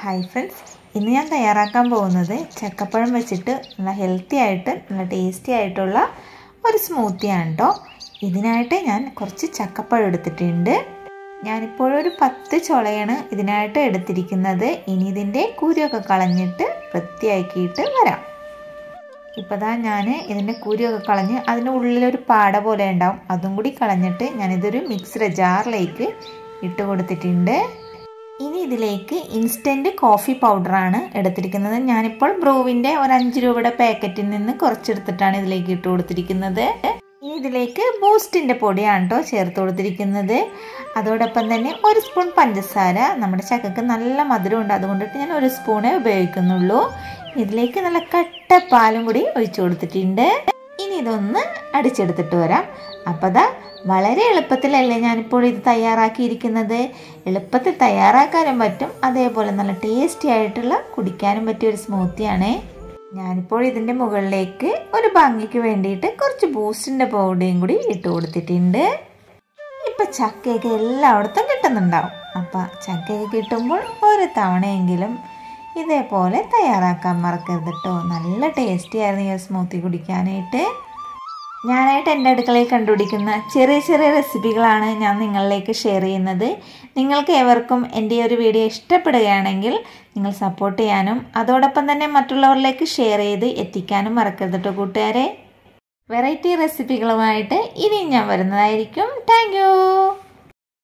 hi friends ഇന്ന് ഞാൻ തയ്യാറാക്കാൻ പോകുന്നത് ചക്കപ്പഴം വെച്ചിട്ട് നല്ല ഹെൽത്തി ആയിട്ട് നല്ല ടേസ്റ്റി ആയിട്ടുള്ള ഒരു സ്മൂത്തിയാണ് കേട്ടോ ഇതിനായിട്ട് ഞാൻ കുറച്ച് ചക്കപ്പഴം എടുത്തിട്ടുണ്ട് ഞാനിപ്പോഴൊരു പത്ത് ചുളയാണ് ഇതിനായിട്ട് എടുത്തിരിക്കുന്നത് ഇനി ഇതിൻ്റെ കുരുവൊക്കെ കളഞ്ഞിട്ട് വൃത്തിയാക്കിയിട്ട് വരാം ഇപ്പോൾ ദാ ഞാൻ ഇതിൻ്റെ കുരുവൊക്കെ കളഞ്ഞ് അതിൻ്റെ ഉള്ളിലൊരു പാട പോലെ ഉണ്ടാവും അതും കൂടി കളഞ്ഞിട്ട് ഞാനിതൊരു മിക്സിയുടെ ജാറിലേക്ക് ഇട്ട് കൊടുത്തിട്ടുണ്ട് ഇനി ഇതിലേക്ക് ഇൻസ്റ്റൻറ്റ് കോഫി പൗഡറാണ് എടുത്തിരിക്കുന്നത് ഞാനിപ്പോൾ ബ്രൂവിൻ്റെ ഒരു അഞ്ച് രൂപയുടെ പാക്കറ്റിൽ നിന്ന് കുറച്ചെടുത്തിട്ടാണ് ഇതിലേക്ക് ഇട്ട് കൊടുത്തിരിക്കുന്നത് ഇനി ഇതിലേക്ക് ബൂസ്റ്റിൻ്റെ പൊടിയാണ് കേട്ടോ ചേർത്ത് കൊടുത്തിരിക്കുന്നത് അതോടൊപ്പം തന്നെ ഒരു സ്പൂൺ പഞ്ചസാര നമ്മുടെ ചക്കക്ക് നല്ല മധുരമുണ്ട് അതുകൊണ്ടിട്ട് ഞാൻ ഒരു സ്പൂണേ ഉപയോഗിക്കുന്നുള്ളൂ ഇതിലേക്ക് നല്ല കട്ട പാലും കൂടി ഒഴിച്ചു കൊടുത്തിട്ടുണ്ട് ഇനി ഇതൊന്ന് അടിച്ചെടുത്തിട്ട് വരാം അപ്പോൾ ദാ വളരെ എളുപ്പത്തിലല്ലേ ഞാനിപ്പോൾ ഇത് തയ്യാറാക്കിയിരിക്കുന്നത് എളുപ്പത്തിൽ തയ്യാറാക്കാനും പറ്റും അതേപോലെ നല്ല ടേസ്റ്റി ആയിട്ടുള്ള കുടിക്കാനും പറ്റിയ ഒരു സ്മൂത്തിയാണേ ഞാനിപ്പോൾ ഇതിൻ്റെ മുകളിലേക്ക് ഒരു ഭംഗിക്ക് വേണ്ടിയിട്ട് കുറച്ച് ബൂസ്റ്റിൻ്റെ പൗഡറും കൂടി ഇട്ട് കൊടുത്തിട്ടുണ്ട് ഇപ്പം ചക്കയൊക്കെ എല്ലായിടത്തും കിട്ടുന്നുണ്ടാവും അപ്പം ചക്കയൊക്കെ കിട്ടുമ്പോൾ ഒരു തവണയെങ്കിലും ഇതേപോലെ തയ്യാറാക്കാൻ മറക്കരുത് കേട്ടോ നല്ല ടേസ്റ്റി ആയിരുന്നു ഈ സ്മൂത്തി കുടിക്കാനായിട്ട് ഞാനായിട്ട് എൻ്റെ അടുക്കളയിൽ കണ്ടുപിടിക്കുന്ന ചെറിയ ചെറിയ റെസിപ്പികളാണ് ഞാൻ നിങ്ങളിലേക്ക് ഷെയർ ചെയ്യുന്നത് നിങ്ങൾക്ക് ഏവർക്കും എൻ്റെ ഒരു വീഡിയോ ഇഷ്ടപ്പെടുകയാണെങ്കിൽ നിങ്ങൾ സപ്പോർട്ട് ചെയ്യാനും അതോടൊപ്പം തന്നെ മറ്റുള്ളവരിലേക്ക് ഷെയർ ചെയ്ത് എത്തിക്കാനും മറക്കരുത് കേട്ടോ കൂട്ടുകാരെ വെറൈറ്റി റെസിപ്പികളുമായിട്ട് ഇനിയും ഞാൻ വരുന്നതായിരിക്കും താങ്ക്